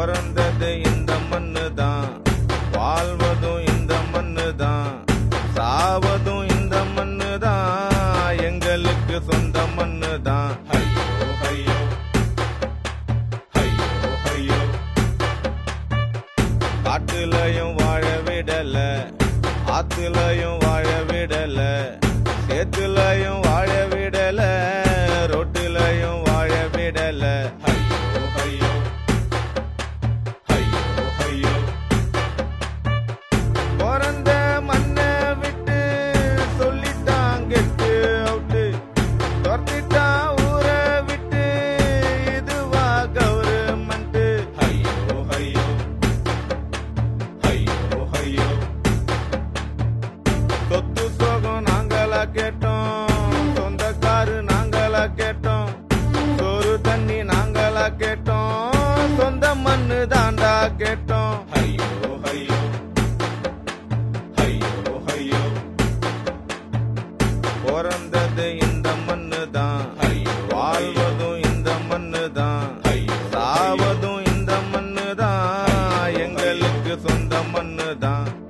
பிறந்தது இந்த மண்ணு தான் வாழ்வதும் இந்த மண்ணு தான் சாவதும் இந்த மண்ணு தான் எங்களுக்கு சொந்த மண்ணு தான் ஐயோ ஐயோ ஐயோ ஐயோ காட்டுலயும் வாழ விடல ஆத்துலயும் வாழ விடல சேத்துலயும் வாழ விடல ரோட்டுலயும் வாழ விடல ஐயோ ஐயோ ஐயோ ஐயோ பிறந்த மண்ணை விட்டு சொல்லிட்டான் கெட்டு அவுட்டு துரத்திட்டான் ஊரை விட்டு இதுவா கவர்மெண்ட் ஐயோ ஐயோ ஐயோ ஐயோ சொத்து சோகம் நாங்களா கேட்டோம் சொந்தக்காரு நாங்களா கேட்டோம் சோறு தண்ணி நாங்களா கேட்டோம் சொந்த மண்ணு தாண்டா கேட்டோம் ஐயோ ஐயோ ஐயோ ஐயோ பிறந்தது இந்த மண்ணு தான் வாழ்வதும் இந்த மண்ணு தான் சாவதும் இந்த மண்ணு தான் எங்களுக்கு சொந்த மண்ணு தான்